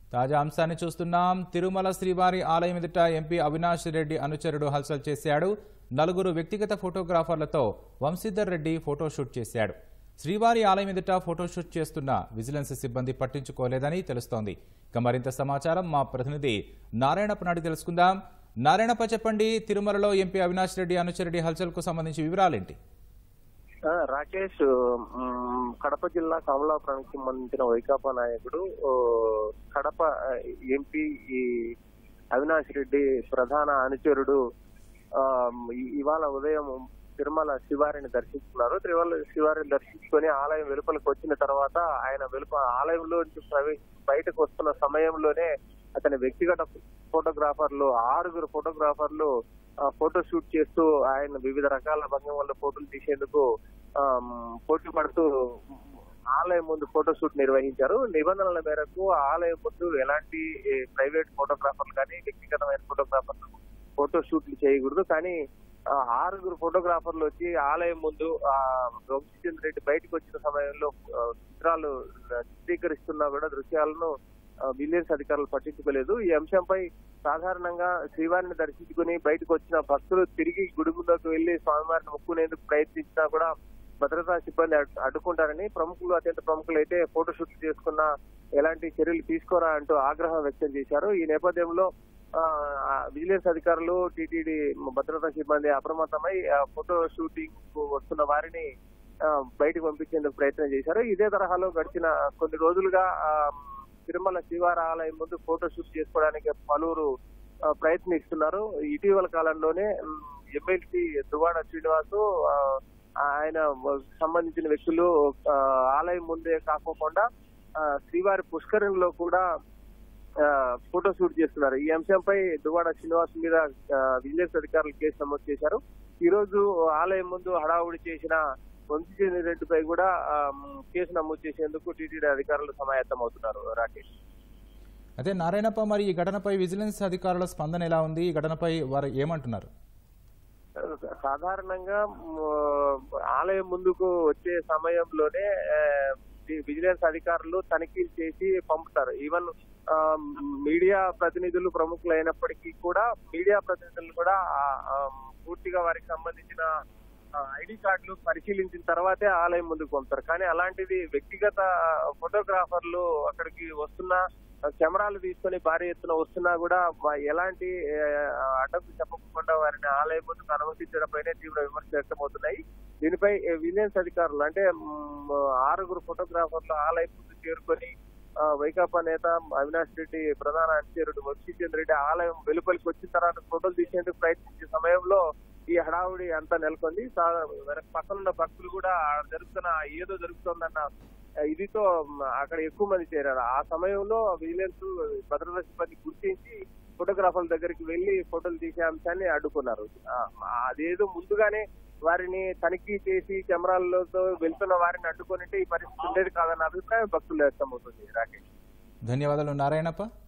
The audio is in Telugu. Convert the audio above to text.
తాజా అంశాన్ని చూస్తున్నాం తిరుమల శ్రీవారి ఆలయం ఎదుట ఎంపీ అవినాష్ రెడ్డి అనుచరుడు హల్చల్ చేశాడు నలుగురు వ్యక్తిగత ఫోటోగ్రాఫర్లతో వంశీధర్ రెడ్డి ఫోటోషూట్ చేశాడు శ్రీవారి ఆలయం ఎదుట ఫోటోషూట్ చేస్తున్న విజిలెన్స్ సిబ్బంది పట్టించుకోలేదని తెలుస్తోంది ఇక మరింత సమాచారం మా ప్రతినిధి నారాయణప్ప నాడు తెలుసుకుందాం నారాయణప్ప చెప్పండి తిరుమలలో ఎంపీ అవినాష్ రెడ్డి అనుచరుడి హల్చల్కు సంబంధించి వివరాలేంటి ఆ, రాకేష్ మ్, కడప జిల్లా కమలాపురానికి సంబంధించిన వైకాపా నాయకుడు ఓ, కడప ఆ, ఎంపీ ఈ అవినాష్ రెడ్డి ప్రధాన అనుచరుడు ఆ, ఇ- ఇవాళ ఉదయం తిరుమల శివారిని దర్శించుకున్నారు తిరుమల శివారిని దర్శించుకొని ఆలయం వెలుపలకు వచ్చిన తర్వాత ఆయన వెలుప ఆలయంలో నుంచి ప్రవేశ బయటకు వస్తున్న సమయంలోనే అతని వ్యక్తిగత ఫోటోగ్రాఫర్లు ఆరుగురు ఫోటోగ్రాఫర్లు ఆ, ఫోటో షూట్ చేస్తూ ఆయన వివిధ రకాల భంగిమల్లో ఫోటోలు తీసేందుకు ఆమ్, పోటీ పడుతూ ఆలయం ముందు ఫోటో షూట్ నిర్వహించారు నిబంధనల మేరకు ఆలయం ముందు ఎలాంటి ఏ, ప్రైవేట్ ఫోటోగ్రాఫర్లు కానీ వ్యక్తిగతమైన ఫోటోగ్రాఫర్లు ఫోటో షూట్లు చేయకూడదు కానీ ఆ, ఆరుగురు ఫోటోగ్రాఫర్లు వచ్చి ఆలయం ముందు ఆ వంశీచంద్ర రెడ్డి బయటకు వచ్చిన సమయంలో ఆ, చిత్రాలు చిత్రీకరిస్తున్నా కూడా దృశ్యాలను ఆ, విజిలెన్స్ అధికారులు పట్టించుకోలేదు ఈ అంశంపై సాధారణంగా శ్రీవారిని దర్శించుకుని బయటకు వచ్చిన భక్తులు తిరిగి గుడి ముందుకు వెళ్లి స్వామివారిని ముక్కునేందుకు ప్రయత్నించినా కూడా భద్రతా సిబ్బంది అడ్డు- అడ్డుకుంటారని ప్రముఖులు అత్యంత ప్రముఖులు అయితే ఫోటోషూట్ చేసుకున్న ఎలాంటి చర్యలు తీసుకోరా అంటూ ఆగ్రహం వ్యక్తం చేశారు ఈ నేపథ్యంలో ఆ, ఆ విజిలెన్స్ అధికారులు టీటీడీ భద్రతా సిబ్బంది అప్రమత్తమై ఆ, ఫోటో షూటింగ్ కు వస్తున్న వారిని ఆ, బయటకు పంపించేందుకు ప్రయత్నం చేశారు ఇదే తరహాలో గడిచిన కొన్ని రోజులుగా ఆ, తిరుమల శ్రీవారి ఆలయం ముందు ఫోటో షూట్ చేసుకోవడానికి పలువురు ఆ, ప్రయత్నిస్తున్నారు ఇటీవల కాలంలోనే ఉమ్, ఎమ్మెల్సీ దువాడ శ్రీనివాసు ఆ, ఆయన సంబంధించిన వ్యక్తులు ఆ, ఆలయం ముందే కాకోకుండా ఆ, శ్రీవారి పుష్కరంలో కూడా ఆ, ఫోటో షూట్ చేస్తున్నారు ఈ అంశంపై దువాడ శ్రీనివాస్ మీద ఆ, విజిలెన్స్ అధికారులు కేసు నమోదు చేశారు ఈ రోజు ఆలయం ముందు హడావుడి చేసిన వంశీచంద్ర రెడ్డిపై కూడా ఆ, కేసు నమోదు చేసేందుకు టీటీడీ అధికారులు సమాయత్తం అవుతున్నారు రాకేష్ అదే నారాయణప్ప మరి ఈ ఘటనపై విజిలెన్స్ అధికారుల స్పందన ఎలా ఉంది ఈ ఘటనపై వారు ఏమంటున్నారు సాధారణంగా మ్, ఆలయం ముందుకు వచ్చే సమయంలోనే ఆ, వి- విజిలెన్స్ అధికారులు తనిఖీలు చేసి పంపుతారు ఈవెన్ ఆ, మీడియా ప్రతినిధులు ప్రముఖులు అయినప్పటికీ కూడా మీడియా ప్రతినిధులు కూడా ఆ, ఆ, పూర్తిగా వారికి సంబంధించిన ఆ, ఐడి కార్డులు పరిశీలించిన తర్వాతే ఆలయం ముందుకు పంపుతారు కానీ అలాంటిది వ్యక్తిగత ఫోటోగ్రాఫర్లు అక్కడికి వస్తున్నా కెమెరాలు తీసుకొని భారీ ఎత్తున వస్తున్నా కూడా వా- ఎలాంటి ఆ, అడ్డంకు చెప్పకుండా వారిని ఆలయం ముందుకు అనుమతించడంపైనే తీవ్ర విమర్శలు వ్యక్తమవుతున్నాయి దీనిపై ఏ, విజిలెన్స్ అధికారులు అంటే మ్, ఆరుగురు ఫోటోగ్రాఫర్లు ఆలయం ముందు చేరుకొని ఆ, వైకాపా నేత అవినాష్ రెడ్డి ప్రధాన అధికారుడు వంశీచంద్ర రెడ్డి ఆలయం వెలుపలికి వచ్చిన తర్వాత ఫోటోలు తీసేందుకు ప్రయత్నించే సమయంలో ఈ హడావుడి అంతా నెలకొంది సా- వెనక పక్కనున్న భక్తులు కూడా ఆ జరుగుతున్న ఏదో జరుగుతుందన్న ఆ, ఇదితో మ్, అక్కడ ఎక్కువ మంది చేరారు ఆ సమయంలో విజిలెన్స్ భద్రతా సిబ్బంది గుర్తించి ఫోటోగ్రాఫర్ల దగ్గరికి వెళ్లి ఫోటోలు తీసే అంశాన్ని అడ్డుకున్నారు ఆ, అదేదో ముందుగానే వారిని తనిఖీ చేసి కెమెరాలతో వెళ్తున్న వారిని అడ్డుకుని ఈ పరిస్థితి ఉండేది కాదన్న అభిప్రాయం భక్తులు వ్యక్తమవుతుంది రాకేష్ ధన్యవాదాలు నారాయణప్ప